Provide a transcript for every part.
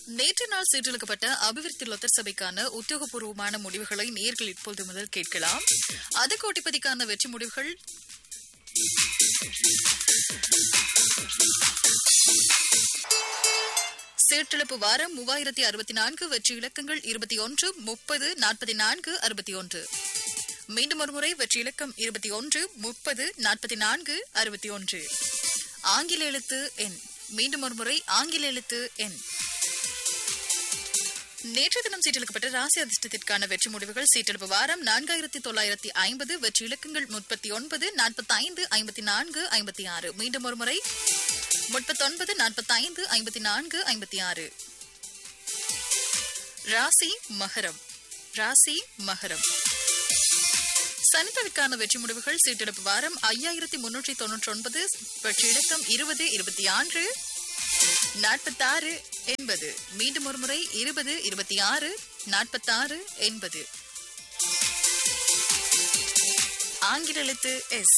நேற்று நாள் சீற்றளிக்கப்பட்ட அபிவிருத்தி லொத்தர் சபைக்கான உத்தியோகபூர்வமான முடிவுகளை நேர்கள் இப்போது முதல் கேட்கலாம் அது கோட்டிப்பதிக்கான வெற்றி முடிவுகள் சீர்திழப்பு வாரம் மூவாயிரத்தி அறுபத்தி நான்கு வெற்றி இலக்கங்கள் இருபத்தி ஒன்று முப்பது நாற்பத்தி நான்கு அறுபத்தி ஒன்று மீண்டும் ஒருமுறை வெற்றி இலக்கம் இருபத்தி ஒன்று முப்பது நாற்பத்தி நான்கு அறுபத்தி ஒன்று ஆங்கில எழுத்து எண் மீண்டும் ஒருமுறை ஆங்கில எழுத்து எண் நேற்று தினம் சீட்டெழுக்கப்பட்ட ராசி அதிர்ஷ்டத்திற்கான வெற்றி முடிவுகள் சீட்டெழுப்பு வாரம் நான்காயிரத்தி தொள்ளாயிரத்தி ஐம்பது வெற்றி இலக்கங்கள் முப்பத்தி ஒன்பது நாற்பத்தி ஐந்து ஐம்பத்தி நான்கு ஐம்பத்தி ஆறு மீண்டும் ஒருமுறை முப்பத்தொன்பது நாற்பத்தி ஐந்து ஐம்பத்தி நான்கு ஐம்பத்தி ஆறு ராசி மகரம் ராசி மகரம் சனித்தவிற்கான வெற்றி முடிவுகள் சீட்டெடுப்பு வாரம் ஐயாயிரத்தி முன்னூற்றி தொன்னூற்றி ஒன்பது வெற்றி இலக்கம் இருபது இருபத்தி ஆறு நாற்பத்தாறு எண்பது மீண்டும் ஒரு முறை இருபது இருபத்தி ஆறு நாற்பத்தாறு எண்பது ஆங்கில எழுத்து எஸ்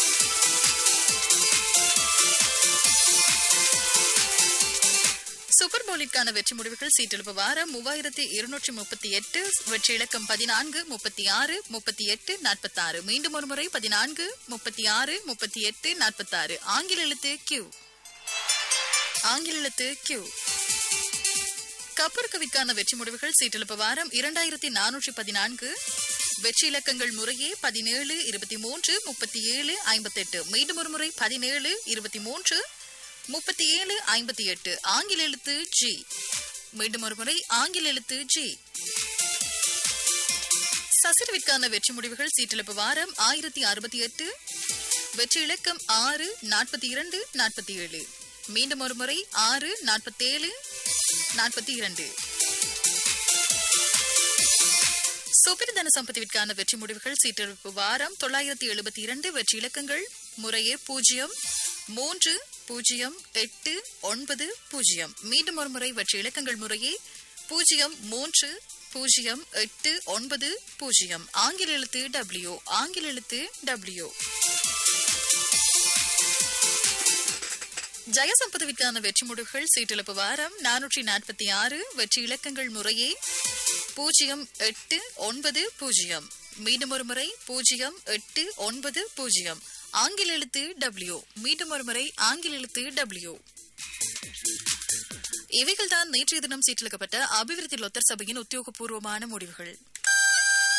சூப்பர் பவுலிற்கான வெற்றி முடிவுகள் சீட்டெழுப்பு வாரம் மூவாயிரத்தி இருநூற்றி முப்பத்தி எட்டு வெற்றி இலக்கம் பதினான்கு முப்பத்தி ஆறு முப்பத்தி எட்டு நாற்பத்தாறு மீண்டும் ஒரு முறை பதினான்கு முப்பத்தி ஆறு முப்பத்தி எட்டு நாற்பத்தாறு ஆங்கில எழுத்து கியூ ஆங்கில எழுத்து கியூ கப்பற்கவிற்கான வெற்றி முடிவுகள் சீட்டெழுப்பு வாரம் இரண்டாயிரத்தி நானூற்றி பதினான்கு வெற்றி இலக்கங்கள் முறையே பதினேழு இருபத்தி மூன்று முப்பத்தி ஏழு ஐம்பத்தெட்டு மீண்டும் ஒரு முறை பதினேழு இருபத்தி மூன்று முப்பத்தி ஏழு ஐம்பத்தி எட்டு ஆங்கில எழுத்து ஜி மீண்டும் ஒரு முறை ஆங்கில எழுத்து ஜி சசிரவிற்கான வெற்றி முடிவுகள் சீட்டெழுப்பு வாரம் ஆயிரத்தி அறுபத்தி எட்டு வெற்றி இலக்கம் ஆறு நாற்பத்தி இரண்டு நாற்பத்தி ஏழு மீண்டும் ஒரு முறை ஆறு நாற்பத்தேழு நாற்பத்தி இரண்டு சுப்பிரதன சம்பத்திற்கான வெற்றி முடிவுகள் சீட்டெழுப்பு வாரம் தொள்ளாயிரத்தி எழுபத்தி இரண்டு வெற்றி இலக்கங்கள் முறையே பூஜ்ஜியம் மூன்று பூஜ்ஜியம் எட்டு ஒன்பது பூஜ்ஜியம் மீண்டும் ஒரு முறை வெற்றி இலக்கங்கள் முறையே பூஜ்ஜியம் மூன்று பூஜ்ஜியம் எட்டு ஒன்பது பூஜ்ஜியம் ஆங்கில எழுத்து டபிள்யூ ஆங்கில எழுத்து டபிள்யூ ஜெயசம்பதவிற்கான வெற்றி முடிவுகள் சீட்டிழப்பு வாரம் நானூற்றி நாற்பத்தி ஆறு வெற்றி இலக்கங்கள் முறையே பூஜ்ஜியம் எட்டு ஒன்பது பூஜ்ஜியம் மீண்டும் ஒரு முறை பூஜ்ஜியம் எட்டு ஒன்பது பூஜ்ஜியம் ஆங்கில எழுத்து டபிள்யூ மீண்டும் ஒரு முறை ஆங்கில எழுத்து டபிள்யூ இவைகள்தான் நேற்றைய தினம் சீட்டிழுக்கப்பட்ட அபிவிருத்தி லொத்தர் சபையின் உத்தியோகபூர்வமான முடிவுகள்